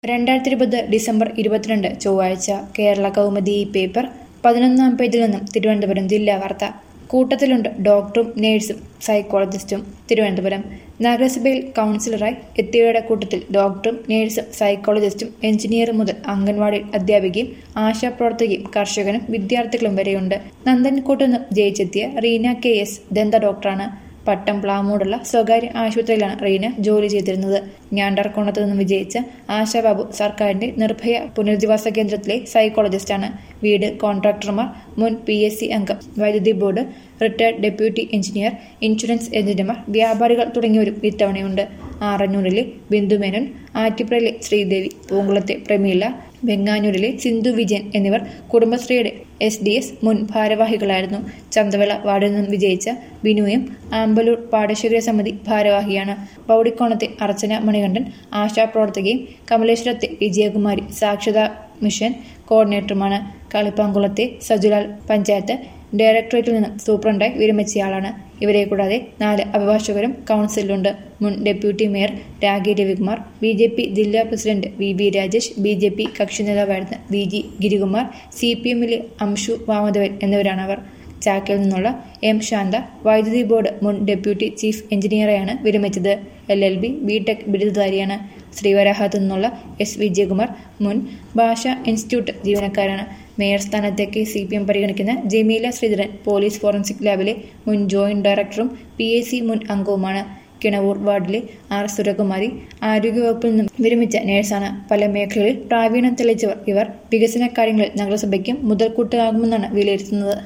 രണ്ടായിരത്തി ഇരുപത് ഡിസംബർ ഇരുപത്തിരണ്ട് ചൊവ്വാഴ്ച കേരള കൗമുദി പേപ്പർ പതിനൊന്നാം പേജിൽ നിന്നും തിരുവനന്തപുരം ജില്ലാ വാർത്ത കൂട്ടത്തിലുണ്ട് ഡോക്ടറും നേഴ്സും സൈക്കോളജിസ്റ്റും തിരുവനന്തപുരം നഗരസഭയിൽ കൗൺസിലറായി എത്തിയവരുടെ കൂട്ടത്തിൽ ഡോക്ടറും നേഴ്സും സൈക്കോളജിസ്റ്റും എഞ്ചിനീയറും മുതൽ അംഗൻവാടി അധ്യാപികയും ആശാപ്രവർത്തകയും കർഷകനും വിദ്യാർത്ഥികളും വരെയുണ്ട് നന്ദൻകോട്ട് നിന്നും ജയിച്ചെത്തിയ റീന കെ എസ് ദന്ത ഡോക്ടറാണ് പട്ടം പ്ലാമൂടുള്ള സ്വകാര്യ ആശുപത്രിയിലാണ് റീന ജോലി ചെയ്തിരുന്നത് ഞാണ്ടർകോണത്ത് നിന്നും വിജയിച്ച ആശാബാബു സർക്കാരിന്റെ നിർഭയ പുനരധിവാസ കേന്ദ്രത്തിലെ സൈക്കോളജിസ്റ്റാണ് വീട് കോൺട്രാക്ടർമാർ മുൻ പി എസ് സി അംഗം വൈദ്യുതി board retired deputy engineer insurance ഏജന്റുമാർ വ്യാപാരികൾ തുടങ്ങിയവരും ഇത്തവണയുണ്ട് ആറന്നൂരിലെ ബിന്ദുമേനോൻ ആറ്റിപ്രയിലെ ശ്രീദേവി പൂങ്കുളത്തെ പ്രമീള വെങ്ങാനൂരിലെ സിന്ധു വിജയൻ എന്നിവർ കുടുംബശ്രീയുടെ എസ് ഡി എസ് മുൻ ഭാരവാഹികളായിരുന്നു ചന്തവിള വാർഡിൽ നിന്നും വിജയിച്ച ബിനുയും ആമ്പലൂർ പാടശേഖര സമിതി ഭാരവാഹിയാണ് പൗടിക്കോണത്തെ അർച്ചന മണികണ്ഠൻ ആശാപ്രവർത്തകയും കമലേശ്വരത്തെ വിജയകുമാരി സാക്ഷരതാ മിഷൻ കോർഡിനേറ്ററുമാണ് കളിപ്പാങ്കുളത്തെ സജുലാൽ പഞ്ചായത്ത് ഡയറക്ടറേറ്റിൽ നിന്നും സൂപ്രണ്ടായി വിരമിച്ചയാളാണ് ഇവരെ കൂടാതെ നാല് അഭിഭാഷകരും കൗൺസിലുണ്ട് മുൻ deputy mayor Ragi Ravikumar B J P ജില്ലാ president V B Rajesh B J P കക്ഷി നേതാവായിരുന്ന V G Girikumar C P എമ്മിലെ അംഷു വാമദേവൻ എന്നിവരാണവർ ചാക്കിൽ നിന്നുള്ള എം ശാന്ത വൈദ്യുതി ബോർഡ് മുൻ ഡെപ്യൂട്ടി ചീഫ് എഞ്ചിനീയറെയാണ് വിരമിച്ചത് L L B B Tech ബിരുദധാരിയാണ് ശ്രീവരാഹത്ത് നിന്നുള്ള എസ് വിജയകുമാർ മുൻ ഭാഷാ ഇൻസ്റ്റിറ്റ്യൂട്ട് ജീവനക്കാരാണ് മേയർ സ്ഥാനത്തേക്ക് സി പി എം പരിഗണിക്കുന്ന ജമീല ശ്രീധരൻ പോലീസ് ഫോറൻസിക് ലാബിലെ മുൻ ജോയിന്റ് ഡയറക്ടറും പി എ സി മുൻ അംഗവുമാണ് കിണവൂർ വാർഡിലെ ആർ സുരകുമാരി ആരോഗ്യവകുപ്പിൽ നിന്നും വിരമിച്ച നേഴ്സാണ് പല മേഖലകളിൽ പ്രാവീണ്യം തെളിയിച്ചവർ ഇവർ വികസന കാര്യങ്ങളിൽ നഗരസഭയ്ക്കും മുതൽക്കൂട്ടാകുമെന്നാണ് വിലയിരുത്തുന്നത്